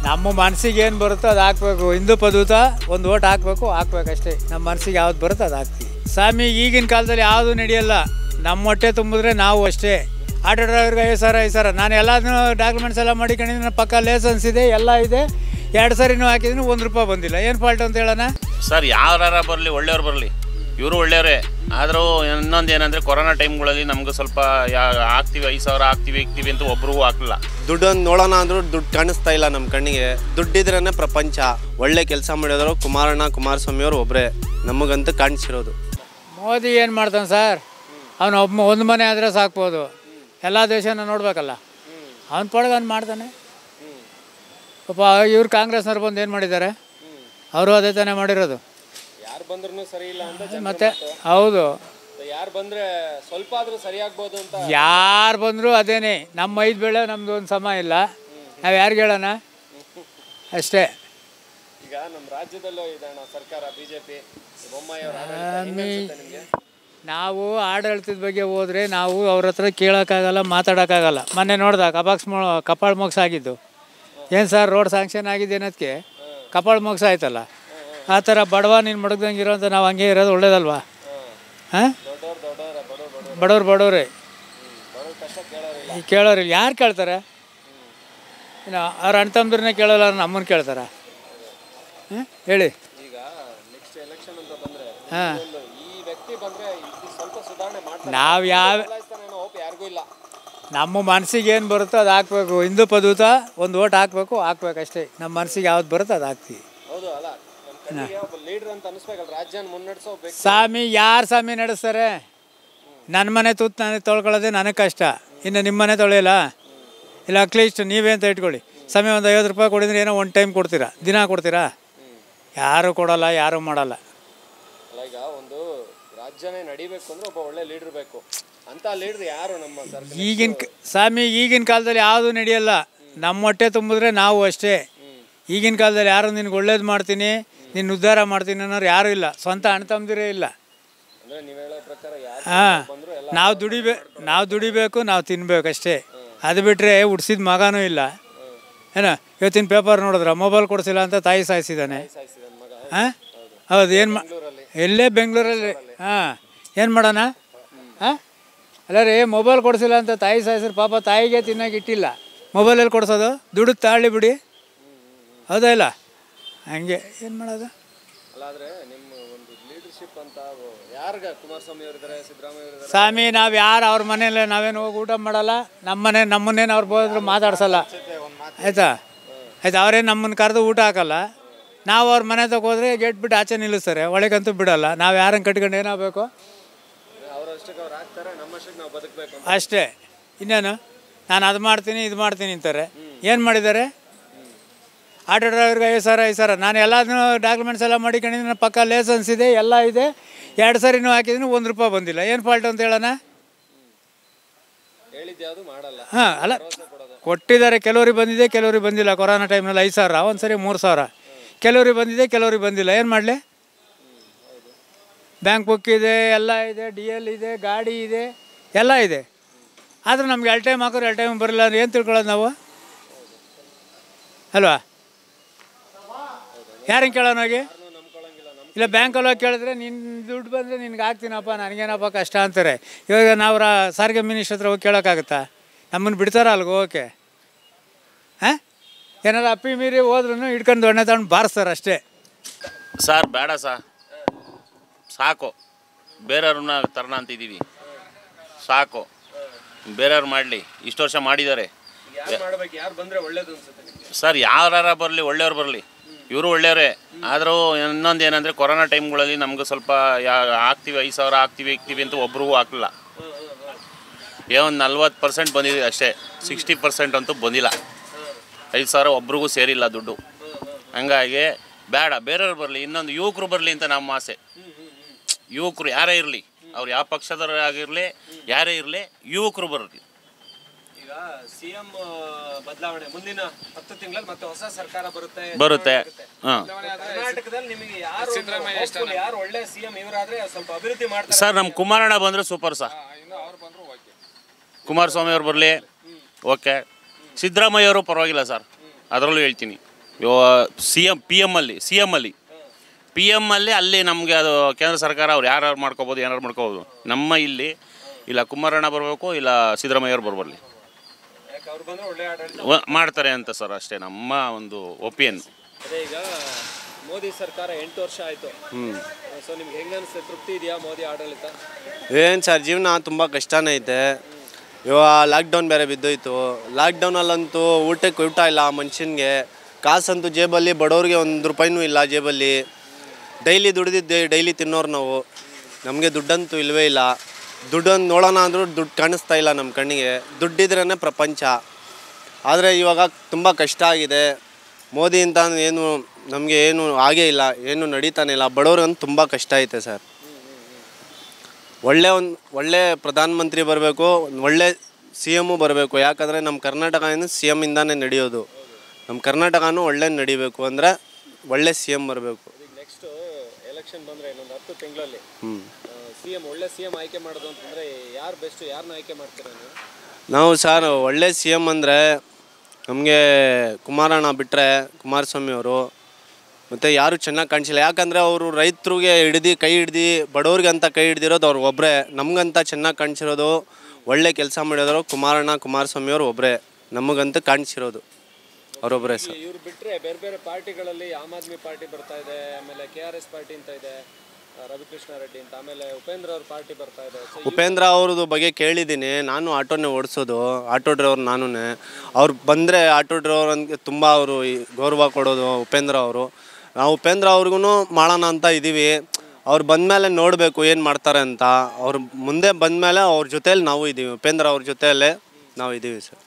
ನಮ್ಮ ಮನಸ್ಸಿಗೆ ಏನು ಬರುತ್ತೋ ಅದು ಹಾಕ್ಬೇಕು ಹಿಂದೂ ಪದೂತ ಒಂದು ಓಟ್ ಹಾಕ್ಬೇಕು ಹಾಕ್ಬೇಕಷ್ಟೇ ನಮ್ಮ ಮನಸ್ಸಿಗೆ ಯಾವ್ದು ಬರುತ್ತೋ ಅದು ಹಾಕ್ತೀವಿ ಸ್ವಾಮಿ ಈಗಿನ ಕಾಲದಲ್ಲಿ ಯಾವುದು ನಡೆಯಲ್ಲ ನಮ್ಮ ಹೊಟ್ಟೆ ತುಂಬಿದ್ರೆ ನಾವು ಅಷ್ಟೇ ಆಟೋ ಡ್ರೈವರ್ಗೆ ಐದು ಸಾವಿರ ಐದು ಸಾವಿರ ನಾನು ಎಲ್ಲದನ್ನೂ ಡಾಕ್ಯುಮೆಂಟ್ಸ್ ಎಲ್ಲ ಮಾಡಿಕೊಂಡಿದ್ದೀನಿ ನನ್ನ ಪಕ್ಕ ಲೈಸೆನ್ಸ್ ಇದೆ ಎಲ್ಲ ಇದೆ ಎರಡು ಸರಿನೂ ಹಾಕಿದ್ದೀನಿ ಒಂದು ರೂಪಾಯಿ ಬಂದಿಲ್ಲ ಏನು ಫಾಲ್ಟ್ ಅಂತ ಹೇಳೋಣ ಸರ್ ಯಾರ ಬರಲಿ ಒಳ್ಳೆಯವ್ರು ಬರಲಿ ಇವರು ಒಳ್ಳೆಯವರೇ ಆದರೂ ಇನ್ನೊಂದು ಏನಂದರೆ ಕೊರೋನಾ ಟೈಮ್ಗಳಲ್ಲಿ ನಮ್ಗೆ ಸ್ವಲ್ಪ ಯಾ ಹಾಕ್ತೀವಿ ಐದು ಸಾವಿರ ಹಾಕ್ತೀವಿ ಇಕ್ತೀವಿ ಅಂತ ಒಬ್ರಿಗೂ ಹಾಕಲಿಲ್ಲ ದುಡ್ಡೊಂದು ನೋಡೋಣ ಅಂದ್ರೂ ದುಡ್ಡು ಕಾಣಿಸ್ತಾ ಇಲ್ಲ ನಮ್ಮ ಕಣ್ಣಿಗೆ ದುಡ್ಡಿದ್ರೇ ಪ್ರಪಂಚ ಒಳ್ಳೆ ಕೆಲಸ ಮಾಡಿದ್ರು ಕುಮಾರಣ್ಣ ಕುಮಾರಸ್ವಾಮಿ ಅವರು ಒಬ್ಬರೇ ನಮಗಂತೂ ಕಾಣಿಸಿರೋದು ಮೋದಿ ಏನು ಮಾಡ್ತಾನೆ ಸರ್ ಅವನು ಒಬ್ಬ ಒಂದು ಮನೆ ಆದರೆ ಸಾಕ್ಬೋದು ಎಲ್ಲ ದೇಶನ ನೋಡಬೇಕಲ್ಲ ಅವ್ನ ಪಡಗ ಅವ್ನು ಮಾಡ್ತಾನೆ ಪಾಪ ಇವ್ರು ಕಾಂಗ್ರೆಸ್ನವ್ರು ಬಂದು ಏನು ಮಾಡಿದ್ದಾರೆ ಅವರು ಅದೇ ತಾನೇ ಮಾಡಿರೋದು ಯಾರು ಬಂದ್ರೂ ಸರಿ ಇಲ್ಲ ಅಂತ ಮತ್ತೆ ಹೌದು ಯಾರು ಬಂದ್ರೆ ಸ್ವಲ್ಪ ಆದ್ರೂ ಸರಿ ಆಗ್ಬೋದು ಅಂತ ಯಾರು ಬಂದರೂ ಅದೇನೇ ನಮ್ಮ ಐದು ಬೆಳೆ ನಮ್ಮದು ಒಂದು ಸಮ ಇಲ್ಲ ನಾವು ಯಾರಿಗೆ ಹೇಳೋಣ ಅಷ್ಟೇ ಈಗ ನಮ್ಮ ರಾಜ್ಯದಲ್ಲೂ ಇದೆ ಅಣ್ಣ ಸರ್ಕಾರ ಬಿಜೆಪಿ ಬೊಮ್ಮಾಯಿ ಅವ್ರ ಆಡಳಿತ ಹೆಂಗ್ ಅನ್ಸುತ್ತೆ ನಿಮ್ಗೆ ನಾವು ಆಡಳಿತದ ಬಗ್ಗೆ ಹೋದರೆ ನಾವು ಅವ್ರ ಹತ್ರ ಕೇಳೋಕ್ಕಾಗಲ್ಲ ಮಾತಾಡೋಕ್ಕಾಗಲ್ಲ ಮೊನ್ನೆ ನೋಡ್ದ ಕಪಾಕ್ಸ್ ಮೊ ಕಪಾಳ ಮೋಕ್ಷ ಆಗಿದ್ದು ಏನು ಸರ್ ರೋಡ್ ಸ್ಯಾಂಕ್ಷನ್ ಆಗಿದೆ ಅನ್ನೋದಕ್ಕೆ ಕಪಾಳ ಮೋಕ್ಷ ಆಯ್ತಲ್ಲ ಆ ಥರ ಬಡವ ನೀನು ಮಡಗ್ದಂಗೆ ಇರೋಂಥ ನಾವು ಹಂಗೆ ಇರೋದು ಒಳ್ಳೇದಲ್ವಾ ಹಾಂ ದೊಡ್ಡವ್ರು ದೊಡ್ಡವ್ರ ಬಡವ್ರು ಬಡವ್ರು ಬಡವ್ರು ಬಡವ್ರೆ ಬಡವ್ರ ಕಷ್ಟ ಕೇಳೋರಿಲ್ಲ ಈ ಕೇಳೋರಿಲ್ಲ ಯಾರು ಕೇಳ್ತಾರೆ ಇನ್ನು ಅವ್ರ ಅಣ್ಣ ತಮ್ಮದ್ರನ್ನೇ ಕೇಳೋಲ್ಲ ಅವ್ರು ನಮ್ಮನ್ನು ಕೇಳ್ತಾರ ಹಾಂ ಹೇಳಿ ಈಗ ನೆಕ್ಸ್ಟ್ ಎಲೆಕ್ಷನ್ ಅಂತ ಬಂದ್ರೆ ಹಾಂ ಒಂದು ಈ ವ್ಯಕ್ತಿ ಬಂದ್ರೆ ಇದು ಸ್ವಲ್ಪ ಸುಧಾರಣೆ ಮಾಡ್ತಾರೆ ನಾವು ಯಾವ ಬದಲಾಯಿಸ್ತಾನೆ ಅನ್ನೋ ಹೋಪ್ ಯಾರಿಗೂ ಇಲ್ಲ ನಮ್ಮ ಮನಸ್ಸಿಗೆ ಏನು ಬರುತ್ತೋ ಅದು ಹಾಕ್ಬೇಕು ಹಿಂದೂ ಪದೂತ ಒಂದು ಓಟ್ ಹಾಕ್ಬೇಕು ಹಾಕ್ಬೇಕಷ್ಟೇ ನಮ್ಮ ಮನಸ್ಸಿಗೆ ಯಾವ್ದು ಬರುತ್ತೋ ಅದು ಹಾಕ್ತೀವಿ ಹೌದು ಅಲ್ಲ ನಮ್ಮ ಕಣ್ಣಿಗೆ ಒಬ್ಬ ಲೀಡರ್ ಅಂತ ಅನಿಸ್ಬೇಕಲ್ಲ ರಾಜ್ಯನ ಮುನ್ನಡೆಸೋ ವ್ಯಕ್ತಿ ಸ್ವಾಮಿ ಯಾರು ಸ್ವಾಮಿ ನಡೆಸ್ತಾರೆ ನನ್ನ ಮನೆ ತೂತು ನನಗೆ ತೊಳ್ಕೊಳ್ಳೋದೇ ನನಗೆ ಕಷ್ಟ ಇನ್ನು ನಿಮ್ಮ ಮನೆ ತೊಳೆಯಲ್ಲ ಇಲ್ಲ ಅಟ್ಲೀಸ್ಟ್ ನೀವೇ ಅಂತ ಇಟ್ಕೊಳ್ಳಿ ಸ್ವಾಮಿ ಒಂದು ಐವತ್ತು ರೂಪಾಯಿ ಕೊಡಿದ್ರೆ ಏನೋ ಒನ್ ಟೈಮ್ ಕೊಡ್ತೀರಾ ದಿನ ಕೊಡ್ತೀರಾ ಯಾರು ಕೊಡಲ್ಲ ಯಾರು ಮಾಡಲ್ಲ ಅಲ್ಲ ಈಗ ಒಂದು ರಾಜ್ಯನೇ ನಡಿಬೇಕು ಅಂದ್ರೆ ಒಬ್ಬ ಒಳ್ಳೆ ಲೀಡರ್ ಬೇಕು ಅಂತ ಲೀಡರ್ ಯಾರು ನಮ್ಮ ಸರ್ಕಾರ ಈಗಿನ ಕ- ಸ್ವಾಮಿ ಈಗಿನ ಕಾಲದಲ್ಲಿ ಯಾವುದು ನಡೆಯಲ್ಲ ನಮ್ಮ ಹೊಟ್ಟೆ ತುಂಬಿದ್ರೆ ನಾವು ಅಷ್ಟೇ ಈಗಿನ ಕಾಲದಲ್ಲಿ ಯಾರು ನಿನ್ಗೆ ಒಳ್ಳೇದು ಮಾಡ್ತೀನಿ ನಿನ್ನ ಉದ್ಧಾರ ಮಾಡ್ತೀನಿ ಅನ್ನೋರು ಯಾರೂ ಇಲ್ಲ ಸ್ವಂತ ಅಣ್ಣ ತಮ್ಮದಿರೇ ಇಲ್ಲ ಅಂದ್ರೆ ನೀವ್ ಹೇಳೋ ಪ್ರಕಾರ ಯಾರು ಹಾಂ ಬಂದ್ರು ಎಲ್ಲ ನಾವು ದುಡಿಬೇ ನಾವು ದುಡಿಬೇಕು ನಾವು ತಿನ್ಬೇಕು ಅಷ್ಟೇ ಅದು ಬಿಟ್ಟರೆ ಹುಡ್ಸಿದ ಮಗನೂ ಇಲ್ಲ ಏನ ಇವತ್ತಿನ ಪೇಪರ್ ನೋಡಿದ್ರ ಮೊಬೈಲ್ ಕೊಡಿಸಿಲ್ಲ ಅಂತ ತಾಯಿ ಸಾಯಿಸಿದ್ದಾನೆ ಸಾಯಿಸಿದ ಮಗ ಹಾಂ ಹೌದು ಏನು ಮಾ ಎಲ್ಲೇ ಬೆಂಗಳೂರಲ್ಲಿ ಹಾಂ ಏನು ಮಾಡೋಣ ಹಾಂ ಅಲ್ಲ ರೀ ಮೊಬೈಲ್ ಕೊಡಿಸಿಲ್ಲ ಅಂತ ತಾಯಿ ಸಾಯಿಸ್ರೆ ಪಾಪ ತಾಯಿಗೆ ತಿನ್ನೋಕೆ ಇಟ್ಟಿಲ್ಲ ಮೊಬೈಲಲ್ಲಿ ಕೊಡಿಸೋದು ದುಡ್ಡು ತಾಳಿ ಬಿಡಿ ಹೌದಾ ಇಲ್ಲ ಹಂಗೆ ಏನು ಮಾಡೋದು ಅಲ್ಲಾದ್ರೆ ನಿಮ್ಮ ಒಂದು ಲೀಡರ್ಶಿಪ್ ಅಂತ ಯಾರ್ಗ ಕುಮಾರಸ್ವಾಮಿ ಅವರು ಇದಾರೆ ಸಿದ್ದರಾಮಯ್ಯ ಅವರು ಇದಾರೆ ಸ್ವಾಮಿ ನಾವು ಯಾರು ಅವ್ರ ಮನೇಲಿ ನಾವೇನು ಹೋಗಿ ಊಟ ಮಾಡಲ್ಲ ನಮ್ಮನೆ ನಮ್ಮನ್ನೇನು ಅವ್ರು ಹೋದ್ರು ಮಾತಾಡ್ಸಲ್ಲ ಆಯಿತಾ ಆಯ್ತು ಅವರೇನು ನಮ್ಮನ್ನು ಕರೆದು ಊಟ ಹಾಕಲ್ಲ ನಾವು ಅವ್ರ ಮನೆ ತಗೋ ಹೋದ್ರೆ ಗೇಟ್ ಬಿಟ್ಟು ಆಚೆ ನಿಲ್ಲಿಸ್ತಾರೆ ಒಳಗಂತೂ ಬಿಡಲ್ಲ ನಾವು ಯಾರನ್ನು ಕಟ್ಕೊಂಡು ಏನಾಗಬೇಕು ಅವರಷ್ಟಕ್ಕೆ ಅವ್ರು ಆಗ್ತಾರೆ ನಮ್ಮಷ್ಟಕ್ಕೆ ನಾವು ಬದುಕಬೇಕು ಅಂತ ಅಷ್ಟೇ ಇನ್ನೇನು ನಾನು ಅದು ಮಾಡ್ತೀನಿ ಇದು ಮಾಡ್ತೀನಿ ಅಂತಾರೆ ಏನು ಮಾಡಿದ್ದಾರೆ ಆಟೋ ಡ್ರೈವರ್ಗೆ ಐದು ಸಾವಿರ ಐದು ಸಾವಿರ ನಾನು ಎಲ್ಲದನ್ನೂ ಡಾಕ್ಯುಮೆಂಟ್ಸ್ ಎಲ್ಲ ಮಾಡಿಕೊಂಡಿದ್ದೀನಿ ನನ್ನ ಪಕ್ಕ ಲೈಸೆನ್ಸ್ ಇದೆ ಎಲ್ಲ ಇದೆ ಎರಡು ಸರಿನೂ ಹಾಕಿದ್ದೀನಿ ಒಂದು ರೂಪಾಯಿ ಬಂದಿಲ್ಲ ಏನು ಫಾಲ್ಟ್ ಅಂತ ಹೇಳೋಣ ಹೇಳಿದ್ದು ಯಾವುದು ಮಾಡಲ್ಲ ಹಾಂ ಅಲ್ಲ ಕೊಟ್ಟಿದ್ದಾರೆ ಕೆಲವ್ರಿಗೆ ಬಂದಿದೆ ಕೆಲವ್ರಿಗೆ ಬಂದಿಲ್ಲ ಕೊರೋನಾ ಟೈಮ್ನಲ್ಲಿ ಐದು ಸಾವಿರ ಒಂದು ಸರಿ ಮೂರು ಸಾವಿರ ಕೆಲವ್ರಿಗೆ ಬಂದಿದೆ ಕೆಲವ್ರಿಗೆ ಬಂದಿಲ್ಲ ಏನು ಮಾಡಲಿ ಬ್ಯಾಂಕ್ ಬುಕ್ ಇದೆ ಎಲ್ಲ ಇದೆ ಡಿ ಎಲ್ ಇದೆ ಗಾಡಿ ಇದೆ ಎಲ್ಲ ಇದೆ ಆದ್ರೆ ನಮ್ಗೆ ಎರಡು ಟೈಮ್ ಹಾಕೋರು ಎರಡು ಟೈಮ್ ಬರಲ್ಲ ಅಂದ್ರೆ ಏನು ತಿಳ್ಕೊಳ್ಳೋದು ನಾವು ಅಲ್ವಾ ಯಾರನ್ನು ಕೇಳೋಣ ಹೋಗಿ ಇಲ್ಲ ಬ್ಯಾಂಕಲ್ಲಿ ಹೋಗಿ ಕೇಳಿದ್ರೆ ನಿನ್ನ ದುಡ್ಡು ಬಂದರೆ ನಿನ್ಗೆ ಹಾಕ್ತೀನಪ್ಪ ನನಗೇನಪ್ಪ ಕಷ್ಟ ಅಂತಾರೆ ಇವಾಗ ನಾವು ರಾ ಸಾರಿಗೆ ಮಿನಿಸ್ಟ್ರ್ ಹತ್ರ ಹೋಗಿ ಕೇಳೋಕ್ಕಾಗುತ್ತಾ ನಮ್ಮನ್ನು ಬಿಡ್ತಾರ ಅಲ್ಗೆ ಹೋಗೋಕೆ ಹಾಂ ಏನಾರು ಅಪ್ಪಿ ಮೀರಿ ಹೋದ್ರೂ ಹಿಡ್ಕೊಂಡು ದೊಣ್ಣೆ ತಗೊಂಡು ಬಾರಿಸ್ತಾರೆ ಅಷ್ಟೇ ಸರ್ ಬೇಡ ಸಾ ಸಾಕು ಬೇರೆಯವ್ರನ್ನ ತರೋಣ ಅಂತಿದ್ದೀವಿ ಸಾಕು ಬೇರೆಯವ್ರು ಮಾಡಲಿ ಇಷ್ಟು ವರ್ಷ ಮಾಡಿದ್ದಾರೆ ಯಾರು ಮಾಡ್ಬೇಕು ಯಾರು ಬಂದ್ರೆ ಒಳ್ಳೇದು ಅನ್ಸುತ್ತೆ ನಿಮ್ಗೆ ಸರ್ ಯಾರು ಬರಲಿ ಒಳ್ಳೆಯವ್ರು ಬರಲಿ ಇವರು ಒಳ್ಳೆಯವರೇ ಆದರೂ ಇನ್ನೊಂದು ಏನಂದರೆ ಕೊರೋನಾ ಟೈಮ್ಗಳಲ್ಲಿ ನಮ್ಗೆ ಸ್ವಲ್ಪ ಯಾ ಹಾಕ್ತೀವಿ ಐದು ಸಾವಿರ ಹಾಕ್ತೀವಿ ಇಕ್ತೀವಿ ಅಂತ ಒಬ್ರಿಗೂ ಹಾಕಲಿಲ್ಲ ಏ ಒಂದು ನಲ್ವತ್ತು ಪರ್ಸೆಂಟ್ ಬಂದಿದೆ ಅಷ್ಟೇ ಸಿಕ್ಸ್ಟಿ ಪರ್ಸೆಂಟ್ ಅಂತೂ ಬಂದಿಲ್ಲ ಐದು ಸಾವಿರ ಒಬ್ರಿಗೂ ಸೇರಿಲ್ಲ ದುಡ್ಡು ಹಂಗಾಗಿ ಬೇಡ ಬೇರೆಯವ್ರು ಬರಲಿ ಇನ್ನೊಂದು ಯುವಕರು ಬರಲಿ ಅಂತ ನಮ್ಮ ಆಸೆ ಯುವಕರು ಯಾರೇ ಇರಲಿ ಅವ್ರು ಯಾವ ಪಕ್ಷದವರೇ ಆಗಿರಲಿ ಯಾರೇ ಇರಲಿ ಯುವಕರು ಬರಲಿ ಈಗ ಸಿಎಂ ಬದಲಾವಣೆ ಮುಂದಿನ ಹತ್ತು ತಿಂಗಳಲ್ಲಿ ಮತ್ತೆ ಹೊಸ ಸರ್ಕಾರ ಬರುತ್ತೆ ಬರುತ್ತೆ ಹಾಂ ಕರ್ನಾಟಕದಲ್ಲಿ ನಿಮಗೆ ಯಾರು hopeful, ಯಾರು ಒಳ್ಳೆ ಸಿಎಂ ಇವರಾದ್ರೆ ಸ್ವಲ್ಪ ಅಭಿವೃದ್ಧಿ ಮಾಡ್ತಾರೆ ಸರ್ ನಮ್ಮ ಕುಮಾರಣ್ಣ ಬಂದರೆ ಸೂಪರ್ ಸರ್ ಕುಮಾರಸ್ವಾಮಿ ಅವ್ರು ಬರಲಿ ಓಕೆ ಸಿದ್ದರಾಮಯ್ಯ ಅವರು ಪರವಾಗಿಲ್ಲ ಸರ್ ಅದರಲ್ಲೂ ಹೇಳ್ತೀನಿ ಸಿ ಎಮ್ ಪಿ ಎಮ್ಮಲ್ಲಿ ಸಿ ಎಮ್ಮಲ್ಲಿ ಪಿ ಎಮ್ಮಲ್ಲಿ ಅಲ್ಲಿ ನಮಗೆ ಅದು ಕೇಂದ್ರ ಸರ್ಕಾರ ಅವ್ರು ಯಾರು ಮಾಡ್ಕೋಬೋದು ಏನಾರು ಮಾಡ್ಕೋಬೋದು ನಮ್ಮ ಇಲ್ಲಿ ಇಲ್ಲ ಕುಮಾರಣ್ಣ ಬರಬೇಕು ಇಲ್ಲ ಸಿದ್ದರಾಮಯ್ಯವ್ರು ಬರಬರ್ಲಿ ಯಾಕೆ ಅವ್ರು ಬಂದ್ರೆ ಒಳ್ಳೆ ಆಡಳಿತ ಮಾಡ್ತಾರೆ ಅಂತ ಸರ್ ಅಷ್ಟೇ ನಮ್ಮ ಒಂದು ಒಪಿನಿಯನ್ ಅದೇ ಈಗ ಮೋದಿ ಸರ್ಕಾರ ಎಂಟು ವರ್ಷ ಆಯ್ತು ಸೊ ನಿಮ್ಗೆ ಹೆಂಗ ಅನ್ಸುತ್ತೆ ತೃಪ್ತಿ ಇದೆಯಾ ಮೋದಿ ಆಡಳಿತ ಏನು ಸರ್ ಜೀವನ ತುಂಬ ಕಷ್ಟನೇ ಐತೆ ಇವಾಗ ಲಾಕ್ಡೌನ್ ಬೇರೆ ಬಿದ್ದೋಯ್ತು ಲಾಕ್ಡೌನಲ್ಲಂತೂ ಊಟಕ್ಕೆ ಊಟ ಇಲ್ಲ ಮನುಷ್ಯನಿಗೆ ಕಾಸಂತೂ ಜೇಬಲ್ಲಿ ಬಡವ್ರಿಗೆ ಒಂದು ರೂಪಾಯಿನೂ ಇಲ್ಲ ಜೇಬಲ್ಲಿ ಡೈಲಿ ದುಡಿದಿದ್ದೆ ಡೈಲಿ ತಿನ್ನೋರು ನಾವು ನಮಗೆ ದುಡ್ಡಂತೂ ಇಲ್ಲವೇ ಇಲ್ಲ ದುಡ್ಡನ್ನು ನೋಡೋಣ ಅಂದರೂ ದುಡ್ಡು ಕಾಣಿಸ್ತಾ ಇಲ್ಲ ನಮ್ಮ ಕಣ್ಣಿಗೆ ದುಡ್ಡಿದ್ರೇ ಪ್ರಪಂಚ ಆದರೆ ಇವಾಗ ತುಂಬ ಕಷ್ಟ ಆಗಿದೆ ಮೋದಿ ಅಂತ ಏನು ನಮಗೆ ಏನು ಆಗೇ ಇಲ್ಲ ಏನು ನಡೀತಾನೆ ಇಲ್ಲ ಬಡವ್ರಿಗಂತೂ ತುಂಬ ಕಷ್ಟ ಐತೆ ಸರ್ ಒಳ್ಳೆ ಒಂದು ಒಳ್ಳೆ ಪ್ರಧಾನಮಂತ್ರಿ ಬರಬೇಕು ಒಳ್ಳೆ ಸಿ ಎಮ್ಮು ಬರಬೇಕು ಯಾಕಂದರೆ ನಮ್ಮ ಕರ್ನಾಟಕ ಏನು ಸಿ ಎಮ್ಮಿಂದಾನೇ ನಡೆಯೋದು ನಮ್ಮ ಕರ್ನಾಟಕನೂ ಒಳ್ಳೆ ನಡಿಬೇಕು ಅಂದರೆ ಒಳ್ಳೆ ಸಿ ಎಮ್ ಬರಬೇಕು ಈಗ ನೆಕ್ಸ್ಟ್ ಎಲೆಕ್ಷನ್ ಬಂದ್ರೆ ಇನ್ನೊಂದು ಹತ್ತು ತಿಂಗಳಲ್ಲಿ ಹ್ಞೂ ಸಿ ಎಂ ಒಳ್ಳೆ ಸಿ ಎಂ ಆಯ್ಕೆ ಮಾಡೋದು ಅಂತಂದ್ರೆ ಯಾರು ಬೆಸ್ಟ್ ಯಾರನ್ನ ಆಯ್ಕೆ ಮಾಡ್ತೀರಾ ನೀವು ನಾವು ಸರ್ ಒಳ್ಳೆ ಸಿ ಎಮ್ ಅಂದರೆ ನಮಗೆ ಕುಮಾರಣ್ಣ ಬಿಟ್ಟರೆ ಕುಮಾರಸ್ವಾಮಿ ಅವರು ಮತ್ತು ಯಾರು ಚೆನ್ನಾಗಿ ಕಾಣಿಸಿಲ್ಲ ಯಾಕಂದರೆ ಅವರು ರೈತರಿಗೆ ಹಿಡ್ದು ಕೈ ಹಿಡ್ದು ಬಡವ್ರಿಗೆ ಅಂತ ಕೈ ಹಿಡ್ದಿರೋದು ಅವ್ರು ಒಬ್ಬರೇ ನಮಗಂತ ಚೆನ್ನಾಗಿ ಕಾಣಿಸಿರೋದು ಒಳ್ಳೆ ಕೆಲಸ ಮಾಡಿರೋರು ಕುಮಾರಣ್ಣ ಕುಮಾರಸ್ವಾಮಿ ಅವರು ಒಬ್ಬರೇ ನಮಗಂತ ಕಾಣಿಸಿರೋದು ಅವರೊಬ್ಬರೇ ಸರ್ ಇವ್ರು ಬಿಟ್ರೆ ಬೇರೆ ಬೇರೆ ಪಾರ್ಟಿಗಳಲ್ಲಿ ಆಮ್ ಆದ್ಮಿ ಪಾರ್ಟಿ ಬರ್ತಾ ಇದೆ ಆಮೇಲೆ ಕೆ ಆರ್ ಎಸ್ ಪಾರ್ಟಿ ಅಂತ ಇದೆ ಆ, ರವಿಕೃಷ್ಣ ರೆಡ್ಡಿ ಅಂತ ಆಮೇಲೆ ಉಪೇಂದ್ರ ಅವ್ರ ಪಾರ್ಟಿ ಬರ್ತಾ ಇದೆ ಸೊ ಉಪೇಂದ್ರ ಅವ್ರದ್ದು ಬಗ್ಗೆ ಕೇಳಿದ್ದೀನಿ ನಾನು ಆಟೋನೇ ಓಡಿಸೋದು ಆಟೋ ಡ್ರೈವರ್ ನಾನೂ ಅವ್ರು ಬಂದರೆ ಆಟೋ ಡ್ರೈವರ್ ಅಂತ ತುಂಬ ಅವರು ಗೌರವ ಕೊಡೋದು ಉಪೇಂದ್ರ ಅವರು ನಾವು ಉಪೇಂದ್ರ ಅವ್ರಿಗೂ ಮಾಡೋಣ ಅಂತ ಇದ್ದೀವಿ ಅವ್ರು ಬಂದಮೇಲೆ ನೋಡಬೇಕು ಏನು ಮಾಡ್ತಾರೆ ಅಂತ ಅವ್ರು ಮುಂದೆ ಬಂದಮೇಲೆ ಅವ್ರ ಜೊತೆಯಲ್ಲಿ ನಾವು ಇದ್ದೀವಿ ಉಪೇಂದ್ರ ಅವ್ರ ಜೊತೆಯಲ್ಲೇ ನಾವು ಇದ್ದೀವಿ ಸರ್